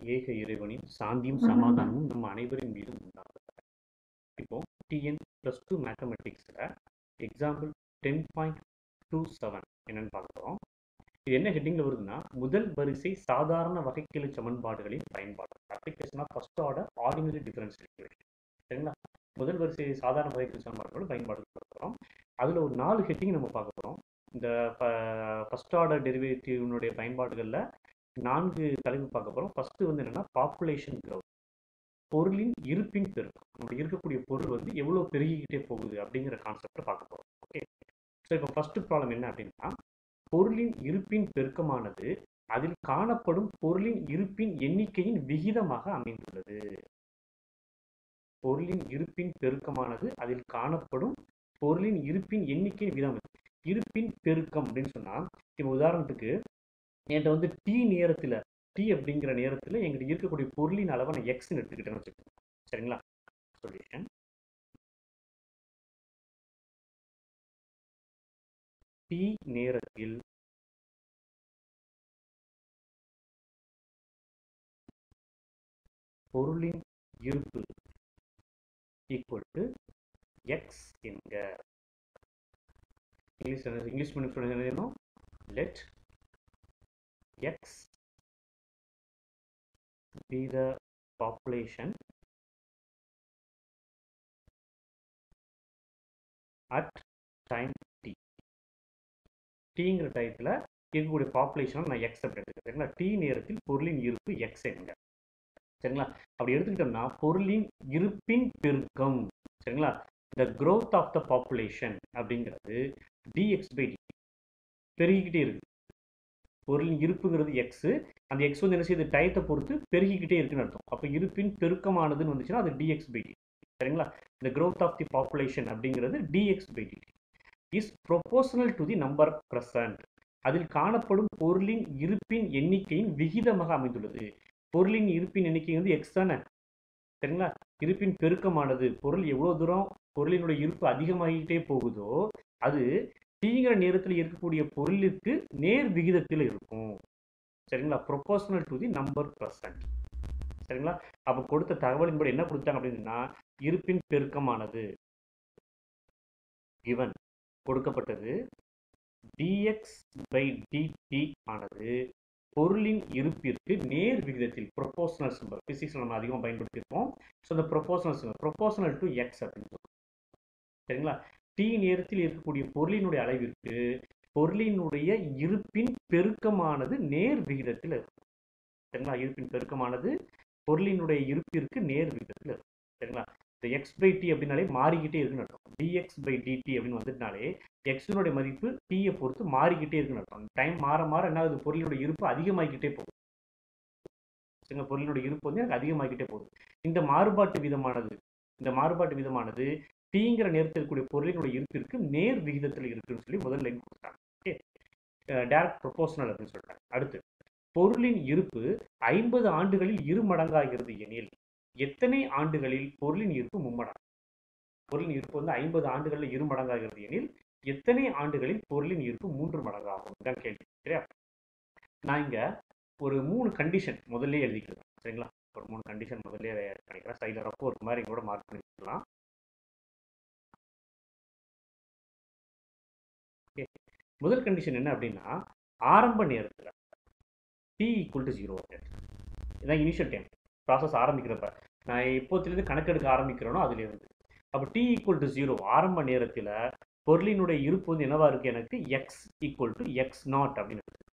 ஏக இறைவனின் சாந்தியும் சமாதானமும் நம்ம அனைவரின் மீதும் உண்டாகுது இப்போ டிஎன் ப்ளஸ் டூ மேத்தமெட்டிக்ஸில் example ten point two seven என்னன்னு பார்க்குறோம் இது என்ன ஹெட்டிங்கில் வருதுன்னா முதல் வரிசை சாதாரண வகைக்கெழு சமன்பாடுகளின் பயன்பாடு அப்ளிகேஷனாக first order ordinary difference equation சரிங்களா முதல் வரிசை சாதாரண வகைக்கெழு சமன்பாடுகளோட பயன்பாடு பார்க்குறோம் அதில் ஒரு நாலு ஹெட்டிங் நம்ம பார்க்க போகிறோம் இந்த ஃபர்ஸ்ட் ஆர்டர் டெரிவேட்டிவ்னுடைய பயன்பாடுகளில் நான்கு தலைப்பு பார்க்க போகிறோம் ஃபர்ஸ்ட் வந்து என்னென்னா பாப்புலேஷன் growth பொருளின் இருப்பின் பெருக்கம் நம்ம இருக்கக்கூடிய பொருள் வந்து எவ்வளோ பெருகிக்கிட்டே போகுது அப்படிங்கிற கான்செப்டை பார்க்க போகிறோம் ஓகே ஸோ இப்போ ஃபர்ஸ்ட் ப்ராப்ளம் என்ன அப்படின்னா பொருளின் இருப்பின் பெருக்கமானது அதில் காணப்படும் பொருளின் இருப்பின் எண்ணிக்கையின் விகிதமாக அமைந்துள்ளது பொருளின் இருப்பின் பெருக்கமானது அதில் காணப்படும் பொருளின் இருப்பின் எண்ணிக்கையின் விகிதம் இருப்பின் பெருக்கம் அப்படின்னு சொன்னா இப்போ உதாரணத்துக்கு என்கிட்ட வந்து டி நேரத்துல டி அப்படிங்கிற நேரத்துல எங்கிட்ட இருக்கக்கூடிய பொருளின் அளவை நான் எக்ஸ்ன்னு எடுத்துக்கிட்டேன்னு வச்சுக்கோங்க சரிங்களா சொல்யூஷன் டி நேரத்தில் பொருளின் இருப்பு ஈக்குவல் டு எக்ஸ் என்க இங்கிலீஷ் இங்கிலீஷ் பண்ணி சொல்லுங்க என்ன வேணும் let x be the population at time t tங்கிற டயத்தில் இருக்கக்கூடிய பாப்புலேஷனை நான் எக்ஸ் அப்படி எடுத்துக்கிறேன் சரிங்களா டி நேரத்தில் பொருளின் இருப்பு எக்ஸ் என்க சரிங்களா அப்படி எடுத்துக்கிட்டோம்னா பொருளின் இருப்பின் பெருக்கம் சரிங்களா the growth of the population அப்படிங்கிறது dx by dt பெருகிக்கிட்டே இருக்கு பொருளின் இருப்புங்கிறது எக்ஸ் அந்த எக்ஸ் வந்து என்ன செய்யுது டயத்தை பொறுத்து பெருகிக்கிட்டே இருக்குன்னு அர்த்தம் அப்போ இருப்பின் பெருக்கமானதுன்னு வந்துச்சுன்னா அது டிஎக்ஸ் பை டி சரிங்களா இந்த growth ஆஃப் தி பாப்புலேஷன் அப்படிங்கிறது dx by t is proportional to the number present அதில் காணப்படும் பொருளின் இருப்பின் எண்ணிக்கையின் விகிதமாக அமைந்துள்ளது பொருளின் இருப்பின் எண்ணிக்கை வந்து எக்ஸ் தானே சரிங்களா இருப்பின் பெருக்கமானது பொருள் எவ்வளோ தூரம் பொருளினுடைய இருப்பு அதிகமாகிட்டே போகுதோ அது தீங்கிற நேரத்தில் இருக்கக்கூடிய பொருளுக்கு நேர் விகிதத்தில் இருக்கும் சரிங்களா proportional to the number percent சரிங்களா அப்போ கொடுத்த தகவலின்படி என்ன கொடுத்தாங்க அப்படின்னா இருப்பின் பெருக்கமானது கிவன் கொடுக்கப்பட்டது dx பை dt ஆனது பொருளின் இருப்பிற்கு நேர் விகிதத்தில் ப்ரொபோஷனல் சிம்பல் பிசிக்ஸ் நம்ம அதிகமாக பயன்படுத்தியிருப்போம் ஸோ இந்த proportional symbol proportional to x அப்படின்னு சொல்லுவோம் சரிங்களா டி நேரத்தில் இருக்கக்கூடிய பொருளினுடைய அளவிற்கு பொருளினுடைய இருப்பின் பெருக்கமானது நேர் விகிதத்தில் இருக்கும் சரிங்களா இருப்பின் பெருக்கமானது பொருளினுடைய இருப்பிற்கு நேர் விகிதத்தில் இருக்கும் சரிங்களா இந்த எக்ஸ் பை டி அப்படின்னாலே மாறிக்கிட்டே இருக்குன்னு அர்த்தம் டிஎக்ஸ் பை டிடி அப்படின்னு வந்துட்டாலே எக்ஸினுடைய மதிப்பு டீயை பொறுத்து மாறிக்கிட்டே இருக்குன்னு அர்த்தம் டைம் மாற மாற என்ன ஆகுது பொருளினுடைய இருப்பு அதிகமாகிக்கிட்டே போகுது சரிங்களா பொருளினுடைய இருப்பு வந்து எனக்கு அதிகமாகிக்கிட்டே போகுது இந்த மாறுபாட்டு விதமானது இந்த மாறுபாட்டு விதமானது டீங்கிற நேரத்தில் இருக்கக்கூடிய பொருளினுடைய இருப்பிற்கு நேர் விகிதத்தில் இருக்குன்னு சொல்லி முதல் லைன் கொடுத்தாங்க ஓகே டேரக்ட் ப்ரொபோஷனல் அப்படின்னு சொல்றாங்க அடுத்து பொருளின் இருப்பு ஐம்பது ஆண்டுகளில் இரு மடங்காகிறது எனில் எத்தனை ஆண்டுகளில் பொருளின் இருப்பு மும்மடங்கு பொருளின் இருப்பு வந்து ஐம்பது ஆண்டுகளில் இரு மடங்காகிறது எனில் எத்தனை ஆண்டுகளில் பொருளின் இருப்பு மூன்று மடங்காகும் இதான் கேள்வி சரியா நான் இங்க ஒரு மூணு கண்டிஷன் முதல்ல எழுதிக்கலாம் சரிங்களா ஒரு மூணு கண்டிஷன் முதல்ல பண்ணிக்கிறேன் சைடில் ரப்போ ஒரு மாதிரி கூட மார்க் பண்ணிக்கலாம் ஓகே முதல் கண்டிஷன் என்ன அப்படின்னா ஆரம்ப நேரத்தில் டி ஈக்குவல் டு ஜீரோ இதான் இனிஷியல் டைம் ப்ராசஸ் ஆரம்பிக்கிறப்ப நான் எப்போத்துலேருந்து கணக்கெடுக்க ஆரம்பிக்கிறேனோ அதுலேருந்து அப்போ டி ஈக்குவல் டு ஜீரோ ஆரம்ப நேரத்தில் பொருளினுடைய இருப்பு வந்து என்னவா இருக்கு எனக்கு x equal to x naught அப்படின்னு இருக்கு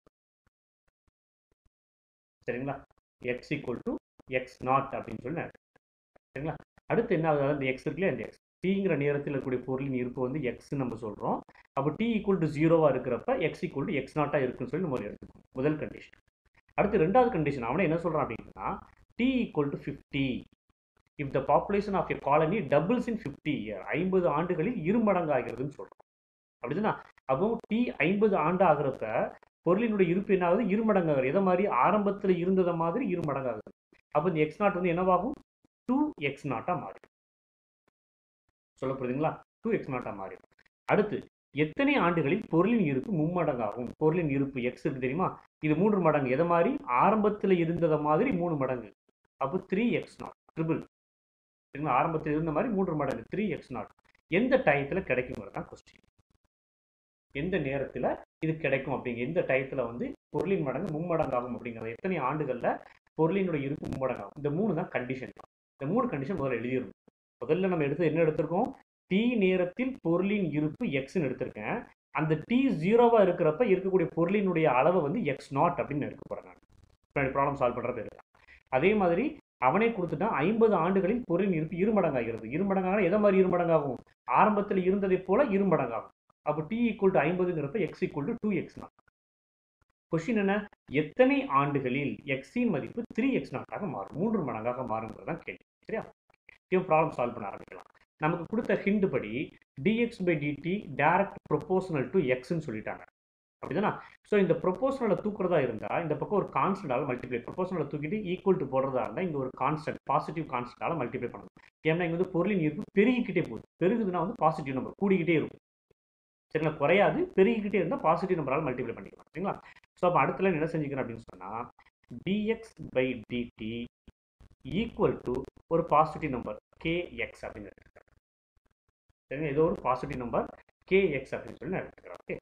சரிங்களா x equal to x naught அப்படின்னு சொல்லி நான் சரிங்களா அடுத்து என்ன ஆகுது அந்த எக்ஸ் இருக்குல்ல அந்த எக்ஸ் டிங்கிற நேரத்தில் இருக்கக்கூடிய பொருளின் இருப்பு வந்து எக்ஸ் நம்ம சொல்கிறோம் அப்போ டி ஈக்குவல் டு ஜீரோவாக இருக்கிறப்ப எக்ஸ் ஈக்குவல் டு எக்ஸ் நாட்டாக இருக்குன்னு சொல்லி நம்ம எடுத்துக்கணும் முதல் கண்டிஷன் அடுத்து ரெண்டாவது கண்டிஷன் அவனை என்ன சொல்கிறான் அப்படின்னா t equal to fifty if the population of a colony doubles in fifty year ஐம்பது ஆண்டுகளில் இரு மடங்கு ஆகிறதுன்னு சொல்கிறோம் அப்படிதானா அப்போ டி ஐம்பது ஆண்டு ஆகிறப்ப பொருளினுடைய இருப்பு என்ன ஆகுது இரு மடங்கு ஆகுது எதை மாதிரி ஆரம்பத்தில் இருந்ததை மாதிரி இரு மடங்கு ஆகுது அப்போ இந்த எக்ஸ் நாட் வந்து என்னவாகும் டூ எக்ஸ் நாட்டாக மாறிடும் சொல்ல புரியுதுங்களா டூ எக்ஸ் நாட்டாக மாறிடும் அடுத்து எத்தனை ஆண்டுகளில் பொருளின் இருப்பு மும்மடங்காகும் பொருளின் இருப்பு எக்ஸ் இருக்கு தெரியுமா இது மூன்று மடங்கு எதை மாதிரி ஆரம்பத்தில் இருந்ததை மாதிரி மூணு மடங்கு அப்போ த்ரீ எக்ஸ் நாட் ட்ரிபிள் சரிங்களா ஆரம்பத்தில் இருந்த மாதிரி மூன்று மடங்கு த்ரீ எக்ஸ் நாட் எந்த டயத்தில் கிடைக்குங்கிறது தான் கொஸ்டின் எந்த நேரத்தில் இது கிடைக்கும் அப்படிங்க எந்த டயத்தில் வந்து பொருளின் மடங்கு மும்மடங்காகும் அப்படிங்கிறது எத்தனை ஆண்டுகளில் பொருளினுடைய இருப்பு மும்மடங்காகும் இந்த மூணு தான் கண்டிஷன் இந்த மூணு கண்டிஷன் முதல்ல எழுதிடணும் முதல்ல நம்ம எடுத்து என்ன எடுத்திருக்கோம் டி நேரத்தில் பொருளின் இருப்பு எக்ஸ்ன்னு எடுத்திருக்கேன் அந்த டி ஜீரோவாக இருக்கிறப்ப இருக்கக்கூடிய பொருளினுடைய அளவை வந்து எக்ஸ் நாட் அப்படின்னு எடுக்க போகிறேன் நான் ப்ராப்ளம் சால்வ் பண்ணுறது இருக்கேன் அதே மாதிரி அவனே கொடுத்துட்டான் ஐம்பது ஆண்டுகளில் பொருளின் இருப்பு இருமடங்காகிறது இருமடங்காக எதை மாதிரி இருமடங்காகும் ஆரம்பத்தில் இருந்ததை போல இருமடங்காகும் அப்போ டி ஈக்குவல் டு ஐம்பதுங்கிறப்ப x equal to two x naught question என்ன எத்தனை ஆண்டுகளில் எக்ஸின் மதிப்பு த்ரீ எக்ஸ் நாட்டாக மாறும் மூன்று மடங்காக மாறுங்கிறது தான் கேள்வி சரியா இப்போ ப்ராப்ளம் சால்வ் பண்ண ஆரம்பிக்கலாம் நமக்கு கொடுத்த ஹிண்ட் படி dx by dt direct proportional to எக்ஸ்ன்னு சொல்லிட்டாங்க அப்படிதானா ஸோ இந்த ப்ரொபோஷனலை தூக்குறதா இருந்தால் இந்த பக்கம் ஒரு கான்ஸ்டன்டால் மல்டிப்ளை ப்ரொபோஷனலை தூக்கிட்டு ஈக்குவல் டு போடுறதா இருந்தால் இங்கே ஒரு கான்ஸ்டன்ட் பாசிட்டிவ் கான்ஸ்டன்டால் மல்டிப்ளை பண்ணணும் ஏன்னா இங்கே வந்து பொருளின் இருப்பு பெருகிக்கிட்டே போகுது பெருகுதுன்னா வந்து பாசிட்டிவ் நம்பர் கூடிக்கிட்டே இருக்கும் சரிங்களா குறையாது பெருகிக்கிட்டே இருந்தால் பாசிட்டிவ் நம்பரால் மல்டிப்ளை பண்ணிக்கலாம் சரிங்களா ஸோ அப்போ அடுத்த என்ன செஞ்சுக்கிறேன் அப்படின்னு சொன்னால் dx by dt equal to ஒரு பாசிட்டிவ் நம்பர் கேஎக்ஸ் அப்படின்னு எடுத்துக்கிறேன் சரிங்களா ஏதோ ஒரு பாசிட்டிவ் நம்பர் கேஎக்ஸ் அப்படின்னு சொல்லி நான் எடுத்துக்கிறேன் ஓகே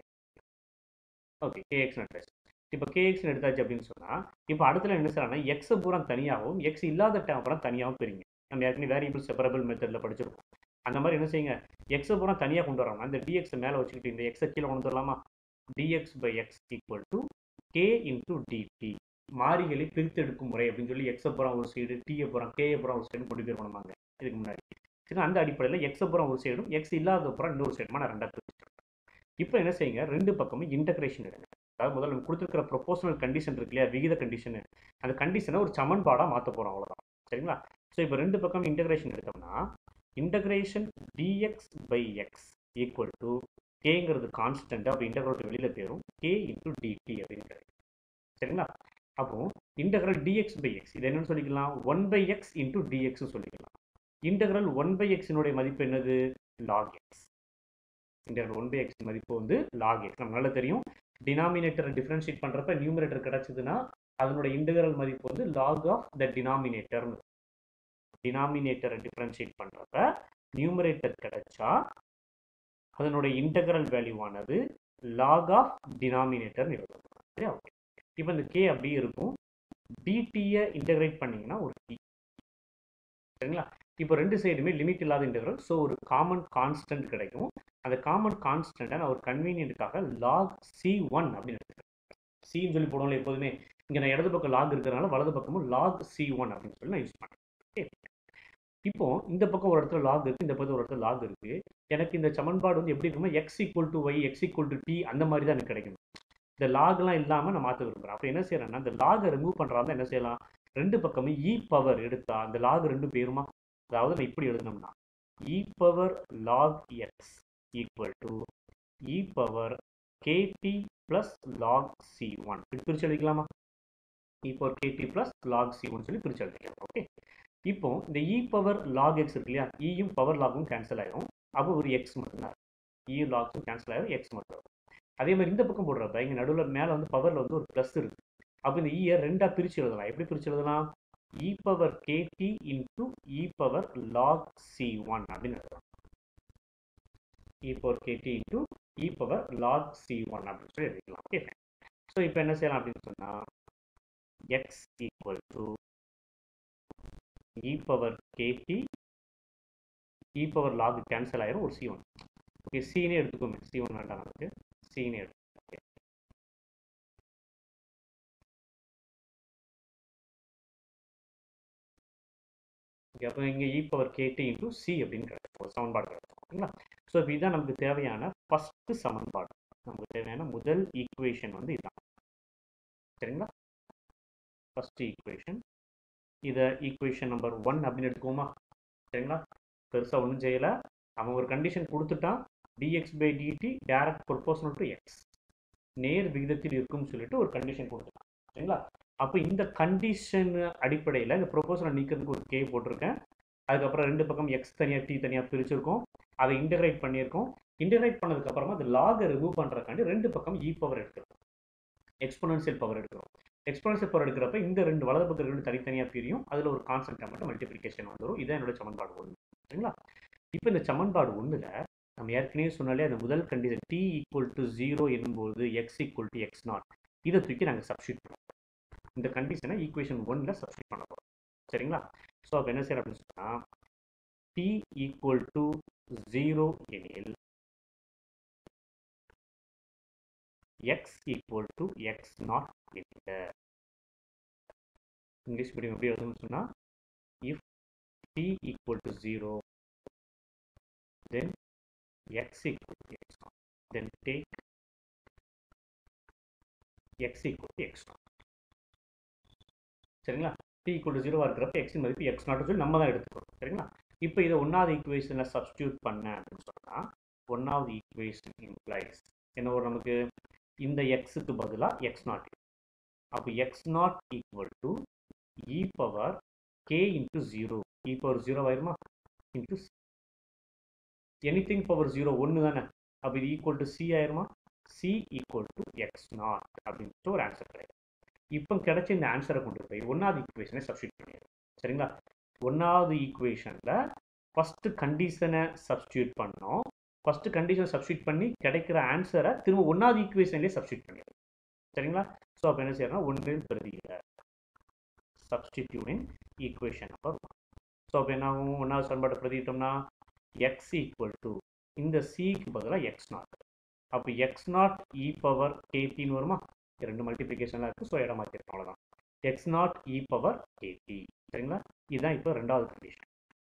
ஓகே கேஎக்ஸ் எடுத்தாச்சு இப்போ கேஎக்ஸ் எடுத்தாச்சு அப்படின்னு சொன்னால் இப்போ அடுத்துல என்ன செய்யறாங்கன்னா எக்ஸ் பூரா தனியாகவும் எக்ஸ் இல்லாத டேம் பூரா தனியாகவும் பிரிங்க நம்ம ஏற்கனவே வேரியபிள் செப்பரபிள் மெத்தடில் படிச்சிருக்கோம் அந்த மாதிரி என்ன செய்யுங்க எக்ஸை பூரா தனியாக கொண்டு வரோம் அந்த டிஎக்ஸை மேலே வச்சுக்கிட்டு இந்த எக்ஸை கீழே கொண்டு வரலாமா dx by x equal to k into dt மாறிகளை பிரித்தெடுக்கும் முறை அப்படின்னு சொல்லி எக்ஸை பூரா ஒரு சைடு டீயை பூரா கேயை பூரா ஒரு சைடு கொண்டு போய் பண்ணுவாங்க இதுக்கு முன்னாடி சரி அந்த அடிப்படையில் எக்ஸை பூரா ஒரு சைடும் எக்ஸ் இல்லாத பூரா இன்னொரு சைடுமா நான் ரெண்டாக பிரிச்சுருக்கேன் இப்போ என்ன செய்யுங்க ரெண்டு பக்கமும் இன்டகிரேஷன் எடுங்க அதாவது முதல்ல நம்ம கொடுத்துருக்கிற ப்ரொபோஷனல் கண்டிஷன் இருக்கு இல்லையா விகித கண்டிஷனு அந்த கண்டிஷனை ஒரு சமன்பாடாக மாற்ற போகிறோம் அவ்வளோதான் சரிங்களா ஸோ இப்போ ரெண்டு பக்கம் இன்டகிரேஷன் எடுத்தோம்னா integration dx by x equal to கேங்கிறது கான்ஸ்டன்ட் அப்போ இன்டகிரல் வெளியில் போயிடும் கே இன்டூ டிடி அப்படின்னு கிடைக்கும் சரிங்களா அப்போ இன்டகிரல் டிஎக்ஸ் பை எக்ஸ் இது என்னன்னு சொல்லிக்கலாம் one by x into dx சொல்லிக்கலாம் இன்டகிரல் ஒன் பை எக்ஸினுடைய மதிப்பு என்னது log x integral one by x மதிப்பு வந்து லாக் எக்ஸ் நம்ம நல்லா தெரியும் டினாமினேட்டரை டிஃப்ரென்ஷியேட் பண்ணுறப்ப நியூமரேட்டர் கிடச்சிதுன்னா அதனுடைய இன்டகிரல் மதிப்பு வந்து லாக் ஆஃப் த டினாமினேட்டர்னு டினாமினேட்டரை டிஃப்ரென்ஷியேட் பண்ணுறப்ப நியூமரேட்டர் கிடைச்சா அதனுடைய இன்டகிரல் வேல்யூவானது லாக் ஆஃப் டினாமினேட்டர்னு எழுதணும் சரியா ஓகே இப்போ இந்த கே அப்படியே இருக்கும் டிடியை இன்டகிரேட் பண்ணிங்கன்னா ஒரு டி சரிங்களா இப்போ ரெண்டு சைடுமே லிமிட் இல்லாத இன்டகிரல் ஸோ ஒரு காமன் கான்ஸ்டன்ட் கிடைக்கும் அந்த காமன் கான்ஸ்டன்ட்டை நான் ஒரு கன்வீனியன்ட்டுக்காக லாக் சி ஒன் அப்படின்னு எடுத்துக்கிறேன் சின்னு சொல்லி போடுவோம்ல எப்போதுமே இங்கே நான் இடது பக்கம் லாக் இருக்கிறனால வலது பக்கமும் லாக் சி ஒன் அப்படின்னு சொல்லி நான் யூஸ் பண்ணுறேன் ஓகே இப்போ இந்த பக்கம் ஒரு இடத்துல லாக் இருக்கு இந்த பக்கம் ஒரு இடத்துல லாக் இருக்கு எனக்கு இந்த சமன்பாடு வந்து எப்படி இருக்குமோ x equal to y x equal to t அந்த மாதிரி தான் எனக்கு கிடைக்கும் இந்த லாக்லாம் இல்லாமல் நான் மாற்ற விரும்புகிறேன் அப்போ என்ன செய்யறேன்னா இந்த லாகை ரிமூவ் பண்ணுறாங்க என்ன செய்யலாம் ரெண்டு பக்கமும் இ பவர் எடுத்தா அந்த லாக் ரெண்டு பேருமா அதாவது நான் இப்படி எழுதினோம்னா e power log x equal to e power kt plus log c one இப்படி பிரிச்சு எழுதிக்கலாமா e power kt plus log c one சொல்லி பிரிச்சு எழுதிக்கலாம் ஓகே இப்போ இந்த இ பவர் லாக் எக்ஸ் இருக்கு இல்லையா இயும் பவர் லாகும் கேன்சல் ஆயிரும் அப்போ ஒரு எக்ஸ் மட்டும்தான் இ லாக்ஸும் கேன்சல் ஆயிரும் எக்ஸ் மட்டும் வரும் அதே மாதிரி இந்த பக்கம் போடுறப்ப இங்கே நடுவில் மேலே வந்து பவரில் வந்து ஒரு ப்ளஸ் இருக்கு அப்போ இந்த இயை ரெண்டாக பிரித்து எழுதலாம் எப்படி பிரித்து எழுதலாம் e power kt into e power log c one அப்படின்னு எழுதலாம் e power kt into e power log c one அப்படின்னு சொல்லி எழுதிக்கலாம் ஓகே ஸோ இப்போ என்ன செய்யலாம் அப்படின்னு சொன்னால் x equal to e power kt e power log cancel ஆயிரும் ஒரு சி ஒன் ஓகே சீனே எடுத்துக்கோமே சி ஒன் வேண்டாம் நமக்கு சீனே எடுத்து ஓகே அப்போ இங்கே e power kt into c அப்படின்னு கிடைக்கும் ஒரு சமன்பாடு கிடைக்கும் ஓகேங்களா ஸோ இப்போ இதுதான் நமக்கு தேவையான ஃபஸ்ட்டு சமன்பாடு நமக்கு தேவையான முதல் ஈக்குவேஷன் வந்து இதுதான் சரிங்களா ஃபஸ்ட்டு ஈக்குவேஷன் இதை ஈக்குவேஷன் நம்பர் ஒன் அப்படின்னு எடுத்துக்குவோமா சரிங்களா பெருசாக ஒன்றும் செய்யலை அவன் ஒரு கண்டிஷன் கொடுத்துட்டான் dx by dt direct proportional to x நேர் விகிதத்தில் இருக்கும்னு சொல்லிட்டு ஒரு கண்டிஷன் கொடுத்துட்டான் சரிங்களா அப்போ இந்த கண்டிஷன் அடிப்படையில் இந்த ப்ரொபோசலை நீக்கிறதுக்கு ஒரு கே போட்டிருக்கேன் அதுக்கப்புறம் ரெண்டு பக்கம் எக்ஸ் தனியாக டி தனியாக பிரிச்சிருக்கோம் அதை இன்டகிரேட் பண்ணியிருக்கோம் இன்டகிரேட் பண்ணதுக்கு அப்புறமா அது லாகை ரிமூவ் பண்ணுறக்காண்டி ரெண்டு பக்கம் இ பவர் எடுக்கிறோம் எக்ஸ்போனன்சியல் பவர் எடுக்கிறோம் எக்ஸ்போனன்சியல் பவர் எடுக்கிறப்ப இந்த ரெண்டு வலது பக்கம் ரெண்டு தனித்தனியாக பிரியும் அதில் ஒரு கான்ஸ்டன்ட் மட்டும் மல்டிப்ளிகேஷன் வந்துடும் இதான் என்னோட சமன்பாடு ஒன்று சரிங்களா இப்போ இந்த சமன்பாடு ஒன்றில் நம்ம ஏற்கனவே சொன்னாலே அந்த முதல் condition t equal to zero எனும்போது x equal to x naught இதை தூக்கி நாங்கள் சப்ஸ்டியூட் பண்ணுவோம் இந்த கண்டிஷனை ஈக்குவேஷன் ஒன்னில் சப்ஸ்டியூட் பண்ண போகிறோம் சரிங்களா ஸோ அப்போ என்ன செய்யணும் அப்படின்னு சொன்னால் டி ஈக்குவல் டு ஜீரோ எனில் x equal to x naught என்க இங்கிலீஷ் மீடியம் எப்படி எழுதணும்னு சொன்னால் if t equal to zero then x equal to x naught. Then take x equal to x naught. சரிங்களா t equal to 0 இருக்கிறப்ப x இன் மதிப்பு x not சொல்லி நம்ம தான் எடுத்துக்கிறோம் சரிங்களா இப்போ இதை ஒன்றாவது ஈக்குவேஷனில் சப்ஸ்டியூட் பண்ண அப்படின்னு சொன்னால் ஒன்றாவது ஈக்குவேஷன் இம்ப்ளைஸ் என்ன வரும் நமக்கு இந்த எக்ஸுக்கு பதிலாக எக்ஸ் நாட் அப்போ x naught equal to e power k into zero e power zero ஆயிருமா இன்ட்டு எனிதிங் பவர் ஜீரோ ஒன்று தானே அப்போ இது ஈக்குவல் டு சி ஆயிருமா c equal to x naught அப்படின்ட்டு ஒரு ஆன்சர் கிடையாது இப்போ கிடைச்ச இந்த ஆன்சரை கொண்டு போய் ஒன்றாவது ஈக்குவேஷனை சப்ஸ்டியூட் பண்ணிடுறோம் சரிங்களா ஒன்றாவது ஈக்குவேஷனில் ஃபஸ்ட்டு கண்டிஷனை சப்ஸ்டியூட் பண்ணோம் ஃபஸ்ட்டு கண்டிஷனை சப்ஸ்டியூட் பண்ணி கிடைக்கிற ஆன்சரை திரும்ப ஒன்றாவது ஈக்குவேஷன்லேயே சப்ஸ்டியூட் பண்ணிடுறோம் சரிங்களா ஸோ அப்போ என்ன செய்யறோம்னா ஒன்றில் பிரதியில் substituting equation number one so அப்போ என்ன ஆகும் ஒன்றாவது சமன்பாட்டை பிரதிட்டோம்னா எக்ஸ் ஈக்குவல் டு இந்த சிக்கு பதிலாக எக்ஸ் நாட் அப்போ எக்ஸ் நாட் இ பவர் கேடின்னு வருமா ரெண்டு மல்டிப்ளிகேஷன்லாம் இருக்குது ஸோ இடம் மாற்றிருக்கோம் அவ்வளோதான் x naught e power kt சரிங்களா இதுதான் இப்போ ரெண்டாவது கண்டிஷன்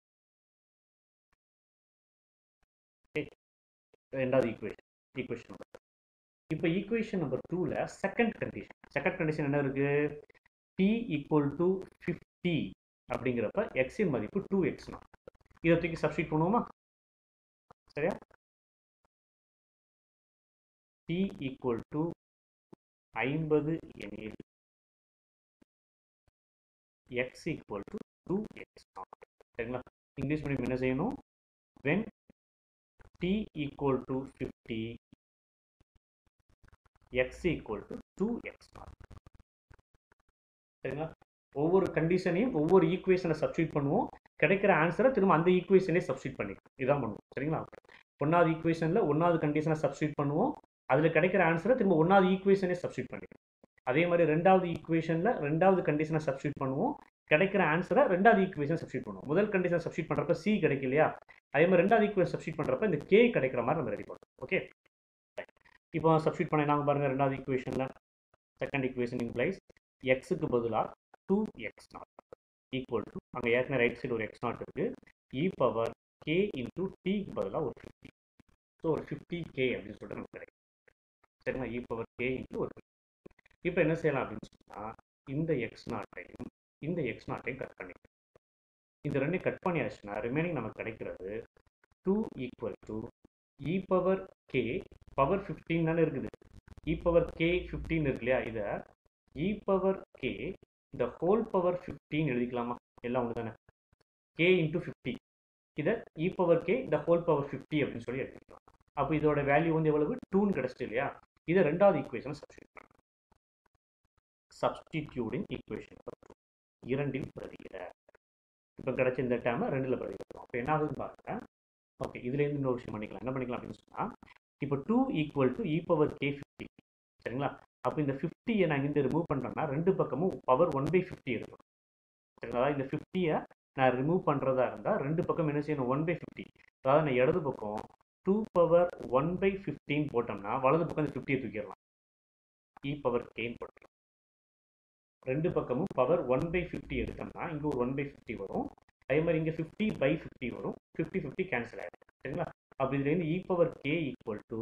ரெண்டாவது ஈக்குவேஷன் ஈக்குவேஷன் நம்பர் இப்போ ஈக்குவேஷன் நம்பர் டூவில் செகண்ட் கண்டிஷன் செகண்ட் கண்டிஷன் என்ன இருக்குது டி ஈக்குவல் டு ஃபிஃப்டி அப்படிங்கிறப்ப எக்ஸின் மதிப்பு டூ எக்ஸ் நாட் இதை தூக்கி சப்ஸ்டியூட் பண்ணுவோமா சரியா டி ஈக்குவல் டு ஐம்பது எனில் x equal to two x naught சரிங்களா இங்கிலீஷ் மீடியம் என்ன செய்யணும் when t equal to fifty x equal to two x naught சரிங்களா ஒவ்வொரு கண்டிஷனையும் ஒவ்வொரு ஈக்குவேஷனை சப்ஸ்டியூட் பண்ணுவோம் கிடைக்கிற ஆன்சரை திரும்ப அந்த ஈக்குவேஷனே சப்ஸ்டியூட் பண்ணிக்கும் இதான் பண்ணுவோம் சரிங்களா ஒன்றாவது ஈக்குவேஷனில் ஒன்றாவது கண்டிஷனை சப்ஸ்டியூட் பண்ணுவோம் அதில் கிடைக்கிற ஆன்சரை திரும்ப ஒன்றாவது ஈக்குவேஷனே சப்ஸ்டியூட் பண்ணிக்கும் அதே மாதிரி ரெண்டாவது ஈக்குவேஷனில் ரெண்டாவது கண்டிஷனை சப்ஸ்டியூட் பண்ணுவோம் கிடைக்கிற ஆன்சரை ரெண்டாவது ஈக்குவேஷன் சப்ஸ்டியூட் பண்ணுவோம் முதல் கண்டிஷன் சப்ஸ்டியூட் பண்ணுறப்ப சி கிடைக்கலையா அதே மாதிரி ரெண்டாவது ஈக்குவேஷன் சப்ஸ்டியூட் பண்ணுறப்ப இந்த கே கிடைக்கிற மாதிரி நம்ம ரெடி பண்ணுவோம் ஓகே இப்போ சப்ஸ்டியூட் பண்ண நாங்கள் பாருங்கள் ரெண்டாவது ஈக்குவேஷனில் செகண்ட் ஈக்குவேஷன் இம்ப்ளைஸ் எக்ஸுக்கு பதிலாக two x naught equal to அங்கே ஏற்கனவே ரைட் சைடு ஒரு எக்ஸ் நாட் இருக்குது இ பவர் கே இன்டூ டிக்கு பதிலாக ஒரு ஃபிஃப்டி ஸோ ஒரு ஃபிஃப்டி கே அப்படின்னு சொல்லிட்டு நமக்கு கிடைக்கும் சரிங்களா இ பவர் கே இன்ட்டு ஒரு இப்போ என்ன செய்யலாம் அப்படின்னு சொன்னால் இந்த எக்ஸ் நாட்டையும் இந்த எக்ஸ் நாட்டையும் கட் பண்ணிக்கலாம் இந்த ரெண்டையும் கட் பண்ணியாச்சுன்னா ரிமைனிங் நமக்கு கிடைக்கிறது two equal to e power k power fifteen தானே இருக்குது இ பவர் கே ஃபிஃப்டீன் இருக்கு இல்லையா இதை இ பவர் கே இந்த ஹோல் பவர் ஃபிஃப்டீன் எழுதிக்கலாமா எல்லாம் ஒன்று தானே கே இன்ட்டு ஃபிஃப்டி இதை இ பவர் கே இந்த ஹோல் பவர் ஃபிஃப்டி அப்படின்னு சொல்லி எடுத்துக்கலாம் அப்போ இதோட வேல்யூ வந்து எவ்வளவு டூன்னு கிடச்சிட்டு இல்லையா இதை ரெண்டாவது ஈக்குவேஷனை சப்ஸ்டியூட் பண்ணலாம் சப்ஸ்டிடியூடிங் ஈக்குவேஷன் இரண்டில் பிரதியிட இப்போ கிடைச்ச இந்த டேமை ரெண்டில் பிரதியிடுறோம் அப்போ என்ன ஆகுதுன்னு பாருங்க ஓகே இதுலேருந்து இன்னொரு விஷயம் பண்ணிக்கலாம் என்ன பண்ணிக்கலாம் அப்படின்னு சொன்னால் இப்போ two equal to e power k fifty சரிங்களா அப்போ இந்த ஃபிஃப்டியை நான் இங்கிருந்து ரிமூவ் பண்ணுறேன்னா ரெண்டு பக்கமும் பவர் ஒன் பை ஃபிஃப்டி இருக்கும் சரிங்களா அதாவது இந்த ஃபிஃப்டியை நான் ரிமூவ் பண்ணுறதா இருந்தால் ரெண்டு பக்கம் என்ன செய்யணும் ஒன் பை ஃபிஃப்டி அதாவது நான் இடது பக்கம் டூ பவர் ஒன் பை ஃபிஃப்டின் போட்டோம்னா வலது பக்கம் இந்த ஃபிஃப்டியை தூக்கிடலாம் இ பவர் கேன் போட்டுக்கலாம் ரெண்டு பக்கமும் பவர் ஒன் பை ஃபிஃப்டி எடுத்தோம்னா இங்கே ஒரு ஒன் பை ஃபிஃப்டி வரும் அதே மாதிரி இங்கே ஃபிஃப்டி பை ஃபிஃப்டி வரும் ஃபிஃப்டி ஃபிஃப்டி கேன்சல் ஆகிடும் சரிங்களா அப்போ இதுலேருந்து e power k equal to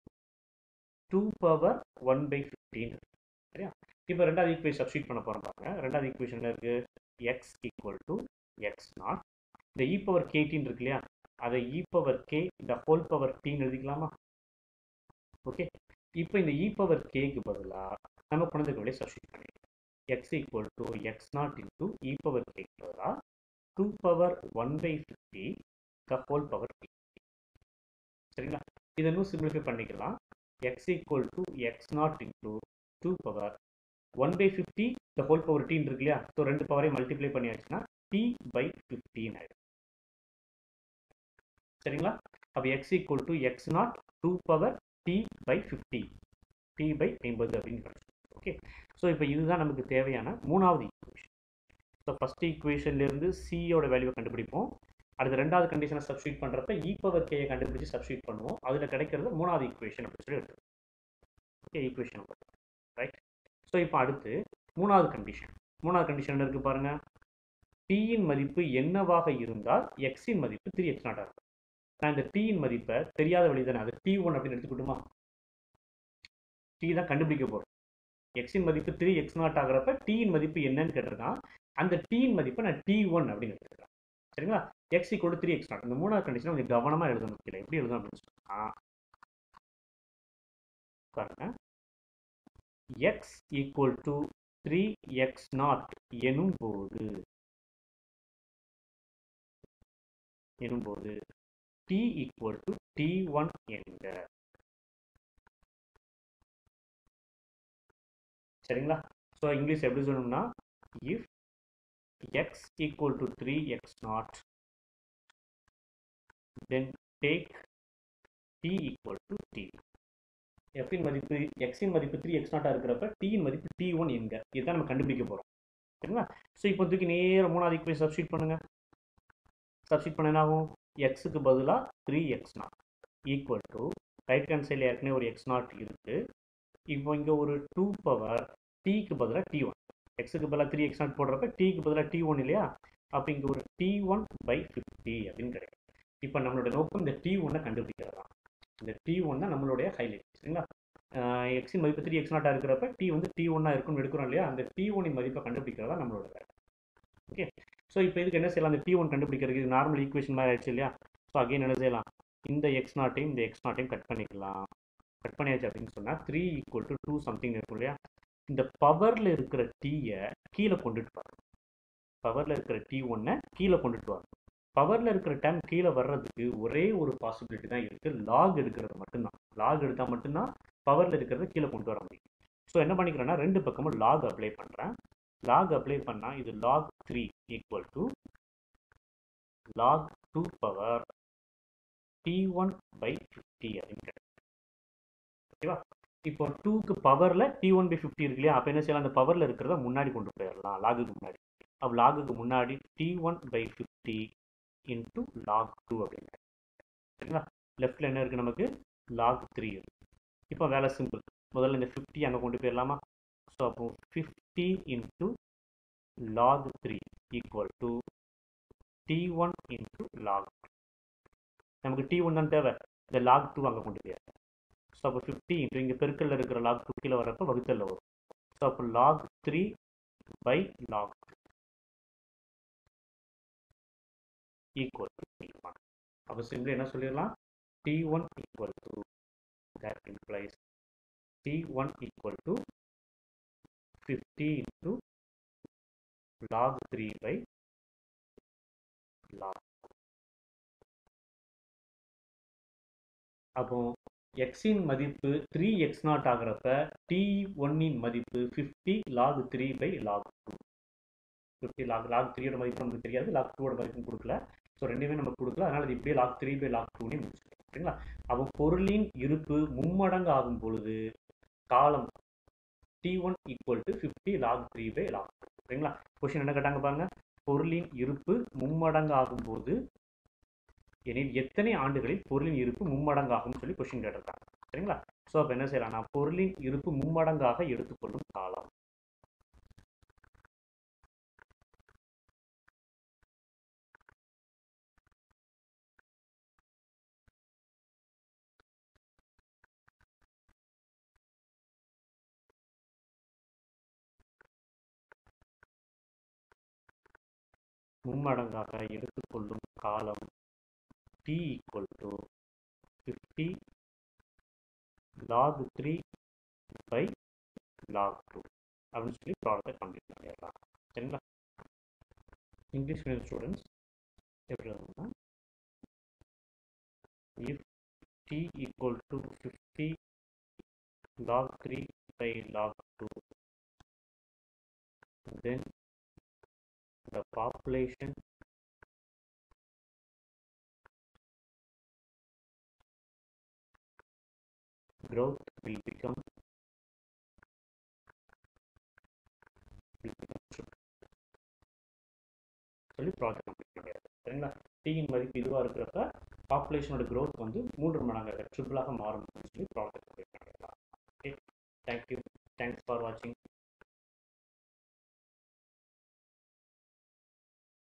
two power one by ஃபிஃப்டின் சரியா இப்போ ரெண்டாவது ஈக்குவேஷன் சப்ஸ்டியூட் பண்ண போகிறோம் பாருங்க ரெண்டாவது ஈக்குவேஷனில் இருக்குது x equal to x naught இந்த இ பவர் கேட்டின்னு இருக்கு இல்லையா அதை இ பவர் கே இந்த ஹோல் பவர் டீன்னு எழுதிக்கலாமா ஓகே இப்போ இந்த இ பவர் கேக்கு பதிலாக நம்ம குழந்தைக்கு வழியை சப்ஸ்டியூட் பண்ணிக்கலாம் x equal to x naught into e power கேக்கு பதிலாக two power one by fifty the whole power t சரிங்களா இதை இன்னும் சிம்பிளிஃபை பண்ணிக்கலாம் x equal to x naught into two power one by fifty the whole power டீன் இருக்கு இல்லையா so ரெண்டு பவரையும் மல்டிப்ளை பண்ணியாச்சுன்னா டி பை ஃபிஃப்டின் ஆயிடும் சரிங்களா அப்போ x equal to x naught two power t by fifty t by ஐம்பது அப்படின்னு ஓகே ஸோ இப்போ இதுதான் நமக்கு தேவையான மூணாவது ஈக்குவேஷன் ஸோ ஃபஸ்ட் ஈக்குவேஷன்லேருந்து சியோட வேல்யூவை கண்டுபிடிப்போம் அடுத்த ரெண்டாவது கண்டிஷனை சப்ஸ்டியூட் பண்ணுறப்ப இ பவர் கேயை கண்டுபிடிச்சு சப்ஸ்டியூட் பண்ணுவோம் அதில் கிடைக்கிறது மூணாவது ஈக்குவேஷன் அப்படின்னு சொல்லி எடுத்துக்கோம் okay equation number right so இப்போ அடுத்து மூணாவது கண்டிஷன் மூணாவது கண்டிஷன் என்ன இருக்குது பாருங்கள் டீயின் மதிப்பு என்னவாக இருந்தால் எக்ஸின் மதிப்பு த்ரீ எக்ஸ் நாட்டாக இருக்கும் நான் இந்த டீயின் மதிப்பை தெரியாத வழி தானே அது டி ஒன் அப்படின்னு எடுத்துக்கிட்டுமா டி தான் கண்டுபிடிக்க போகிறோம் எக்ஸின் மதிப்பு த்ரீ எக்ஸ் நாட் ஆகிறப்ப டீயின் மதிப்பு என்னன்னு கேட்டிருக்கான் அந்த டீயின் மதிப்பை நான் டி ஒன் அப்படின்னு எடுத்துக்கிறேன் சரிங்களா x equal three x naught இந்த மூணாவது கண்டிஷன் கொஞ்சம் கவனமாக எழுதணும் கீழே எப்படி எழுதணும் அப்படின்னு சொன்னா பாருங்க x equal to three x naught எனும் போது எனும்போது t equal to t one என்க சரிங்களா ஸோ இங்கிலீஷ் எப்படி சொல்லணும்னா if x equal to three x naught then take t equal to t எஃபின் மதிப்பு எக்ஸின் மதிப்பு த்ரீ எக்ஸ் நாட்டாக இருக்கிறப்ப டீயின் மதிப்பு டி ஒன் எங்க இதுதான் நம்ம கண்டுபிடிக்க போகிறோம் சரிங்களா ஸோ இப்போ தூக்கி நேரம் மூணாவது ஈக்குவேஷன் சப்ஸ்டியூட் பண்ணுங்க சப்ஸ்டியூட் பண்ண என்ன ஆகும் எக்ஸுக்கு பதிலாக three x naught equal to right hand சைடில் ஏற்கனவே ஒரு எக்ஸ் நாட் இருக்குது இப்போ இங்கே ஒரு டூ பவர் டீக்கு பதிலாக டி ஒன் எக்ஸுக்கு பதிலாக த்ரீ எக்ஸ் நாட் போடுறப்ப டீக்கு பதிலாக டி ஒன் இல்லையா அப்போ இங்கே ஒரு டி ஒன் பை ஃபிஃப்டி அப்படின்னு கிடைக்கும் இப்போ நம்மளோட நோக்கம் இந்த டி ஒன்னை கண்டுபிடிக்கிறது தான் இந்த டி ஒன் தான் நம்மளுடைய ஹைலைட் சரிங்களா எக்ஸின் மதிப்பு த்ரீ எக்ஸ் நாட்டாக இருக்கிறப்ப டி வந்து டி ஒன்னாக இருக்கும்னு எடுக்கிறோம் இல்லையா அந்த டி ஒனின் மதிப்பை கண்டுபிடிக்கிறதா நம்மளோட வேலை ஓகே ஸோ இப்போ இதுக்கு என்ன செய்யலாம் அந்த டி ஒன் கண்டுபிடிக்கிறதுக்கு இது நார்மல் ஈக்குவேஷன் மாதிரி ஆயிடுச்சு இல்லையா ஸோ அகைன் என்ன செய்யலாம் இந்த எக்ஸ் நாட்டையும் இந்த எக்ஸ் நாட்டையும் கட் பண்ணிக்கலாம் கட் பண்ணியாச்சு அப்படின்னு சொன்னால் three equal to two something இருக்கும் இல்லையா இந்த பவரில் இருக்கிற டீயை கீழே கொண்டுட்டு வரணும் பவரில் இருக்கிற டி ஒன்னை கீழே கொண்டுட்டு வரணும் பவரில் இருக்கிற டைம் கீழே வர்றதுக்கு ஒரே ஒரு பாசிபிலிட்டி தான் இருக்குது லாக் எடுக்கிறது மட்டும்தான் லாக் எடுத்தால் மட்டும்தான் பவரில் இருக்கிறத கீழே கொண்டு வர முடியும் ஸோ என்ன பண்ணிக்கிறேன்னா ரெண்டு பக்கமும் லாக் அப்ளை பண்ணுறேன் லாக் அப்ளை பண்ணால் இது log three equal to log two power t one by fifty அப்படின்னு கிடைக்கும் ஓகேவா இப்போ டூக்கு பவரில் டி ஒன் பை ஃபிஃப்டி இருக்கு இல்லையா அப்போ என்ன செய்யலாம் அந்த பவரில் இருக்கிறத முன்னாடி கொண்டு போயிடலாம் லாகுக்கு முன்னாடி அப்போ லாகுக்கு முன்னாடி t one by fifty into log two அப்படின்னு சரிங்களா லெஃப்டில் என்ன இருக்குது நமக்கு லாக் த்ரீ இருக்கு இப்போ வேலை சிம்பிள் முதல்ல இந்த ஃபிஃப்டி அங்கே கொண்டு போயிடலாமா ஸோ அப்போ fifty into log three equal to t one into log நமக்கு டி ஒன் தான் தேவை இந்த லாக் டூ அங்கே கொண்டு போய் ஸோ அப்போ ஃபிஃப்டி இன்ட்டு இங்கே பெருக்கல்ல இருக்கிற லாக் டூ கீழே வரப்போ வகுத்தலில் வரும் ஸோ அப்போ log three by log equal to t one அப்போ சிம்பிள் என்ன சொல்லிடலாம் t one equal to that implies t1 equal to 50 into log 3 by log அப்போ எக்ஸின் மதிப்பு த்ரீ எக்ஸ் நாட் ஆகிறப்ப டி ஒன்னின் மதிப்பு fifty log three by log two fifty log log த்ரீயோட மதிப்பு நமக்கு தெரியாது லாக் டூவோட மதிப்பும் கொடுக்கல ஸோ ரெண்டுமே நமக்கு கொடுக்கல அதனால் இது இப்படியே லாக் த்ரீ பை லாக் டூனே முடிச்சுக்கலாம் சரிங்களா அப்போ பொருளின் இருப்பு மும்மடங்கு ஆகும் பொழுது காலம் t one equal to fifty log three by log two சரிங்களா கொஷின் என்ன கேட்டாங்க பாருங்க பொருளின் இருப்பு மும்மடங்கு ஆகும் போது எனில் எத்தனை ஆண்டுகளில் பொருளின் இருப்பு மும்மடங்காகும் சொல்லி கொஷின் கேட்டிருக்காங்க சரிங்களா ஸோ அப்போ என்ன செய்யலாம் நான் பொருளின் இருப்பு மும்மடங்காக எடுத்துக்கொள்ளும் காலம் மும்மடங்காக எடுத்துக்கொள்ளும் காலம் t equal to 50 log 3 by log 2 அப்படின்னு சொல்லி ப்ராடக்டை கம்ப்ளீட் பண்ணிடலாம் சரிங்களா இங்கிலீஷ் மீடியம் ஸ்டூடெண்ட்ஸ் எப்படி எழுதணும்னா if t equal to 50 log 3 by log 2 then the population growth will become will become triple. சொல்லி ப்ராஜெக்ட் கம்ப்ளீட் பண்ணியாது சரிங்களா டீயின் மதிப்பு இதுவாக இருக்கிறப்ப பாப்புலேஷனோட growth வந்து மூன்று மடங்காக ட்ரிபிளாக மாறும் அப்படின்னு சொல்லி ப்ராஜெக்ட்